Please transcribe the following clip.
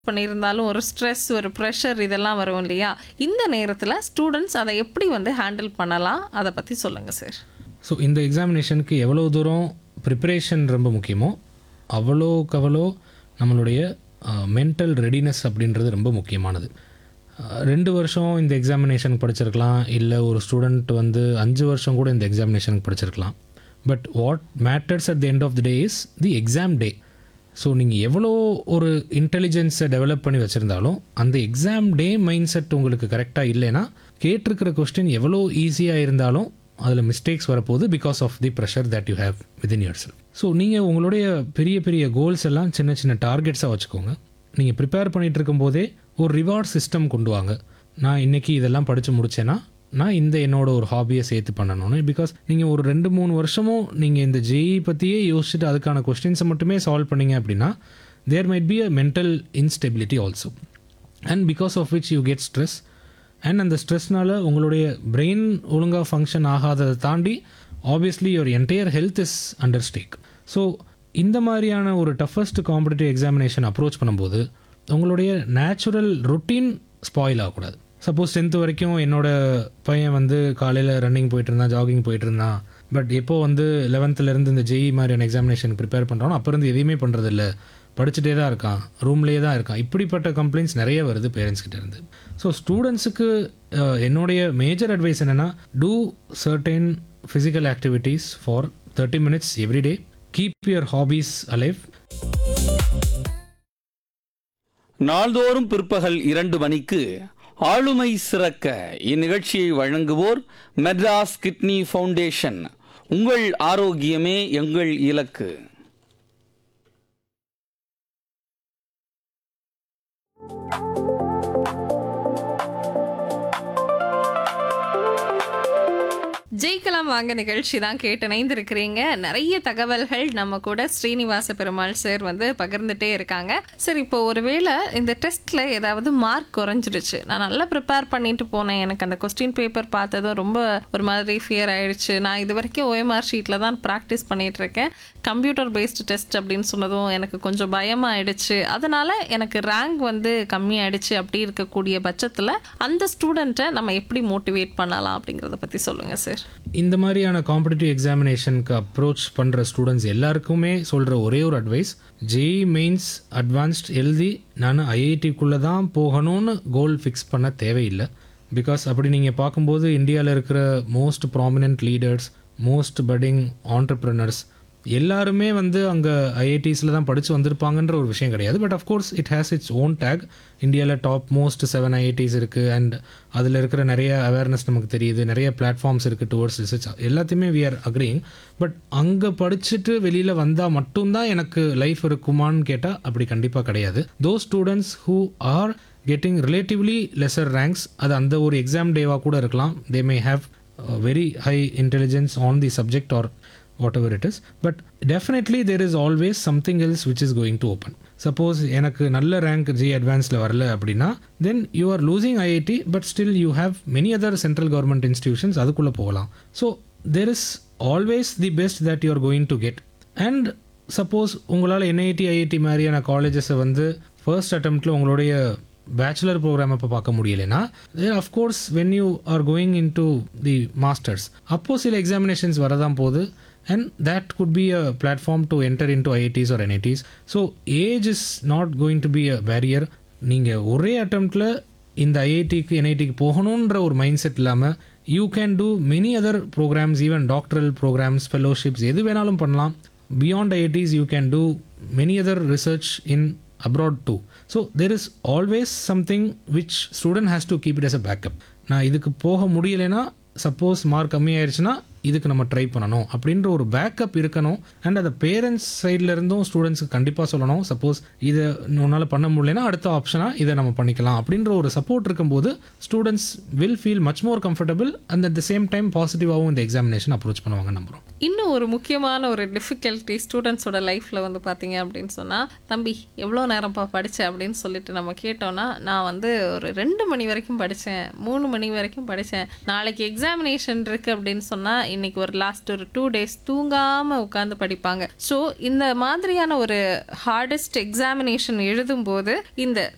பண்ணியிருந்தாலும் ஒரு ஸ்ட்ரெஸ் ஒரு ப்ரெஷர் இதெல்லாம் வரும் இல்லையா இந்த நேரத்தில் ஸ்டூடெண்ட்ஸ் அதை எப்படி வந்து ஹேண்டில் பண்ணலாம் அதை பற்றி சொல்லுங்கள் சார் ஸோ இந்த எக்ஸாமினேஷனுக்கு எவ்வளோ தூரம் ப்ரிப்பரேஷன் ரொம்ப முக்கியமோ அவ்வளோக்கு அவ்வளோ நம்மளுடைய மென்டல் ரெடினஸ் அப்படின்றது ரொம்ப முக்கியமானது அஹ், ரெண்டு வருஷம் இந்த எக்ஸாமினேஷனுக்கு படிச்சிருக்கலாம் இல்லை ஒரு ஸ்டூடெண்ட் வந்து அஞ்சு வருஷம் கூட இந்த எக்ஸாமினேஷனுக்கு படிச்சிருக்கலாம் but what matters at the end of the day is the exam day so நீங்கள் எவ்வளோ ஒரு இன்டெலிஜென்ஸை டெவலப் பண்ணி வச்சுருந்தாலும் அந்த எக்ஸாம் டே மைண்ட் செட் உங்களுக்கு கரெக்டாக இல்லைன்னா கேட்டிருக்கிற கொஸ்டின் எவ்வளோ ஈஸியாக இருந்தாலும் அதில் மிஸ்டேக்ஸ் வரப்போகுது because of the pressure that you have within your self so நீங்கள் உங்களுடைய பெரிய பெரிய கோல்ஸ் எல்லாம் சின்ன சின்ன டார்கெட்ஸாக வச்சுக்கோங்க நீங்கள் ப்ரிப்பேர் பண்ணிகிட்டு இருக்கும்போதே ஒரு ரிவார்ட் சிஸ்டம் கொண்டு வாங்க நான் இன்னைக்கு இதெல்லாம் படித்து முடிச்சேன்னா நான் இந்த என்னோட ஒரு ஹாபியை சேர்த்து பண்ணணும்னு பிகாஸ் நீங்கள் ஒரு ரெண்டு மூணு வருஷமும் நீங்கள் இந்த ஜேஇ பற்றியே யோசிச்சுட்டு அதுக்கான கொஸ்டின்ஸை மட்டுமே சால்வ் பண்ணீங்க அப்படின்னா there might be a mental instability also and because of which you get stress and அந்த ஸ்ட்ரெஸ்னால உங்களுடைய பிரெயின் ஒழுங்காக ஃபங்க்ஷன் ஆகாததை தாண்டி obviously your entire health is under stake so இந்த மாதிரியான ஒரு டஃபஸ்ட் காம்படிட்டிவ் எக்ஸாமினேஷன் அப்ரோச் பண்ணும்போது உங்களுடைய நேச்சுரல் ரொட்டீன் ஸ்பாயில் ஆகக்கூடாது சப்போஸ் டென்த்து வரைக்கும் என்னோட பையன் வந்து காலையில் ரன்னிங் போயிட்டு இருந்தான் ஜாகிங் போயிட்டு இருந்தான் பட் எப்போ வந்து 11th ல இருந்து இந்த ஜெஇ மாதிரியான எக்ஸாமினேஷன் ப்ரிப்பேர் பண்ணுறானோ அப்போ இருந்து எதையுமே பண்ணுறதில்ல படிச்சுட்டே தான் இருக்கான் ரூம்லேயே தான் இருக்கான் இப்படிப்பட்ட கம்ப்ளைண்ட்ஸ் நிறைய வருது பேரண்ட்ஸ் கிட்ட இருந்து ஸோ ஸ்டூடெண்ட்ஸுக்கு என்னுடைய மேஜர் அட்வைஸ் என்னென்னா do certain physical activities for thirty minutes every day keep your hobbies alive நாள்தோறும் பிற்பகல் இரண்டு மணிக்கு ஆளுமை சிறக்க இந்நிகழ்ச்சியை வழங்குவோர் மெட்ராஸ் கிட்னி ஃபவுண்டேஷன் உங்கள் ஆரோக்கியமே எங்கள் இலக்கு ஜெயிக்கலாம் வாங்க நிகழ்ச்சி தான் கேட்டு இணைந்திருக்கிறீங்க நிறைய தகவல்கள் நம்ம கூட ஸ்ரீனிவாச பெருமாள் சார் வந்து பகிர்ந்துட்டே இருக்காங்க சரி இப்போ ஒருவேளை இந்த டெஸ்ட்ல ஏதாவது மார்க் குறைஞ்சிடுச்சு நான் நல்லா ப்ரிப்பேர் பண்ணிட்டு போனேன் எனக்கு அந்த கொஸ்டின் பேப்பர் பார்த்ததும் ரொம்ப ஒரு மாதிரி ஃபியர் ஆயிடுச்சு நான் இது வரைக்கும் ஓஎம்ஆர் ஷீட்ல தான் ப்ராக்டிஸ் பண்ணிட்டு இருக்கேன் கம்ப்யூட்டர் பேஸ்டு டெஸ்ட் அப்படின்னு சொன்னதும் எனக்கு கொஞ்சம் பயமாயிடுச்சு அதனால எனக்கு ரேங்க் வந்து கம்மியாயிடுச்சு அப்படி இருக்கக்கூடிய பட்சத்தில் அந்த ஸ்டூடெண்ட்டை நம்ம எப்படி மோட்டிவேட் பண்ணலாம் அப்படிங்கிறத பற்றி சொல்லுங்க சார் இந்த மாதிரியான காம்படிட்டிவ் எக்ஸாமினேஷனுக்கு அப்ரோச் பண்ணுற ஸ்டூடெண்ட்ஸ் எல்லாருக்குமே சொல்கிற ஒரே ஒரு அட்வைஸ் ஜேஇ மெயின்ஸ் அட்வான்ஸ்ட் எழுதி நான் ஐஐடிக்குள்ளே தான் போகணும்னு கோல் ஃபிக்ஸ் பண்ண தேவையில்லை பிகாஸ் அப்படி நீங்கள் பார்க்கும்போது இந்தியாவில் இருக்கிற most prominent leaders most budding entrepreneurs எல்லாருமே வந்து அங்கே ஐஐடிஸில் தான் படித்து வந்திருப்பாங்கன்ற ஒரு விஷயம் கிடையாது but of course it has its own take இந்தியாவில் டாப் மோஸ்ட் செவன் ஐஐடிஸ் இருக்குது அண்ட் அதில் இருக்கிற நிறைய அவேர்னஸ் நமக்கு தெரியுது நிறைய பிளாட்ஃபார்ம்ஸ் இருக்குது டுவர்ட்ஸ் ரிசர்ச் எல்லாத்தையுமே வி ஆர் அக்ரிங் பட் அங்கே படிச்சுட்டு வெளியில் வந்தால் மட்டும்தான் எனக்கு லைஃப் இருக்குமான்னு கேட்டால் அப்படி கண்டிப்பாக கிடையாது though students who are getting relatively lesser ranks அது அந்த ஒரு எக்ஸாம் டேவாக கூட இருக்கலாம் they may have very high intelligence on the subject or whatever it is but definitely there is always something else which is going to open suppose எனக்கு நல்ல rank JEE அட்வான்ஸில் வரல அப்படின்னா then you are losing IIT but still you have many other central government institutions அதுக்குள்ளே போகலாம் so there is always the best that you are going to get and suppose உங்களால் NIT IIT மாதிரியான காலேஜஸை வந்து first அட்டம்ப்டில் உங்களுடைய bachelor program இப்போ பார்க்க முடியலைன்னா of course when you are going into the masters அப்போ சில எக்ஸாமினேஷன்ஸ் வரதான் போகுது and that could be a platform to enter into IITs or NITs. So age is not going to be a barrier. நீங்கள் ஒரே அட்டம்ப்டில் இந்த ஐஐடிக்கு என்ஐடிக்கு போகணுன்ற ஒரு மைண்ட் செட் இல்லாமல் you can do many other programs even doctoral programs fellowships எது வேணாலும் பண்ணலாம் beyond IITs you can do many other research in abroad too. So there is always something which student has to keep it as a backup. நான் இதுக்கு போக முடியலைன்னா suppose mark கம்மியாயிருச்சுன்னா இதுக்கு நம்ம try பண்ணணும் அப்படின்ற ஒரு பேக்கப் இருக்கணும் அண்ட் அதை பேரண்ட்ஸ் சைடில் இருந்தும் ஸ்டூடெண்ட்ஸுக்கு கண்டிப்பாக சொல்லணும் சப்போஸ் இதை உன்னால் பண்ண முடியலன்னா அடுத்த ஆப்ஷனாக இதை நம்ம பண்ணிக்கலாம் அப்படின்ற ஒரு சப்போர்ட் இருக்கும்போது students will feel much more comfortable and at the same time பாசிட்டிவாகவும் இந்த எக்ஸாமினேஷன் அப்ரோச் பண்ணுவாங்க நம்புகிறோம் இன்னும் ஒரு முக்கியமான ஒரு டிஃபிகல்ட்டி ஸ்டூடெண்ட்ஸோட லைஃப்பில் வந்து பார்த்தீங்க அப்படின்னு சொன்னால் தம்பி எவ்வளோ நேரம்ப்பா படிச்ச அப்படின்னு சொல்லிட்டு நம்ம கேட்டோன்னா நான் வந்து ஒரு ரெண்டு மணி வரைக்கும் படித்தேன் மூணு மணி வரைக்கும் படித்தேன் நாளைக்கு எக்ஸாமினேஷன் இருக்குது அப்படின்னு சொன்னால் இன்னைக்கு ஒரு லாஸ்ட் ஒரு டூ டேஸ் தூங்காமல் உட்காந்து படிப்பாங்க ஸோ இந்த மாதிரியான ஒரு ஹார்டஸ்ட் எக்ஸாமினேஷன் எழுதும்போது இந்த